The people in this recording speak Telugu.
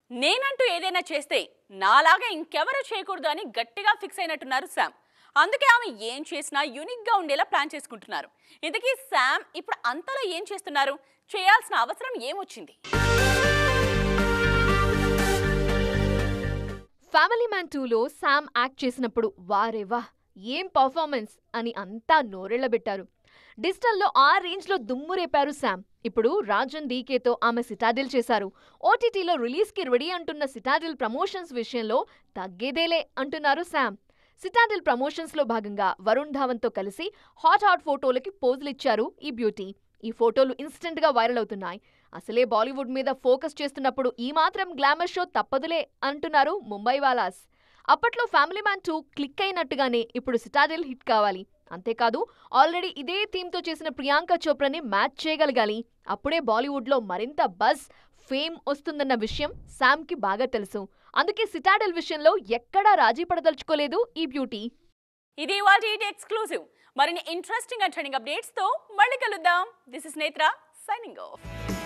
నేనంటూ ఏదైనా చేస్తే నాలాగా ఇంకెవరూ చేయకూడదు అని గట్టిగా ఫిక్స్ అయినట్టున్నారు శామ్ అందుకే ఆమె ఏం చేసినా యూనిక్ గా ఉండేలా ప్లాన్ చేసుకుంటున్నారు ఇంతకీ శామ్ ఇప్పుడు అంతలో ఏం చేస్తున్నారు చేయాల్సిన అవసరం ఏమొచ్చింది ఫ్యామిలీ మ్యాన్ టూలో శామ్ యాక్ట్ చేసినప్పుడు వారే వా ఏం పర్ఫార్మెన్స్ అని అంతా నోరెళ్లబెట్టారు డిజిటల్లో ఆ రేంజ్లో దుమ్ము రేపారు శామ్ ఇప్పుడు రాజన్ డీకేతో ఆమె సిటాడిల్ చేశారు ఓటీటీలో రిలీజ్కి రెడీ అంటున్న సిటాడిల్ ప్రమోషన్స్ విషయంలో తగ్గేదేలే అంటున్నారు శామ్ సిటాడిల్ ప్రమోషన్స్లో భాగంగా వరుణ్ ధావన్తో కలిసి హాట్ హాట్ ఫోటోలకి పోజులిచ్చారు ఈ బ్యూటీ ఈ ఫోటోలు ఇన్స్టెంట్గా వైరల్ అవుతున్నాయి అసలే బాలీవుడ్ మీద ఫోకస్ చేస్తున్నప్పుడు ఈ మాత్రం గ్లామర్ షో తప్పదులే అంటున్నారు ముంబై వాలాస్ అప్పట్లో ఫ్యామిలీ మ్యాన్ టూ క్లిక్ అయినట్టుగానే ఇప్పుడు సిటాడిల్ హిట్ కావాలి అంతేకాదు ఆల్రెడీ ఇదే థీమ్తో చేసిన ప్రియాంక చోప్రాని మ్యాచ్ చేయగలగాలి అప్పుడే బాలీవుడ్లో మరింత బజ్ ఫేమ్ వస్తుందన్న విషయం శామ్కి బాగా తెలుసు అందుకే సిటాడెల్ విషయంలో ఎక్కడా రాజీ పడదలుచుకోలేదు ఈ బ్యూటీ ఇది వాటి ఎక్స్క్లూజివ్ మరిన్ని ఇంట్రెస్టింగ్ అండ్ ట్రెండింగ్ అప్డేట్స్ తో మళ్ళీ కలుద్దాం this is Netra signing of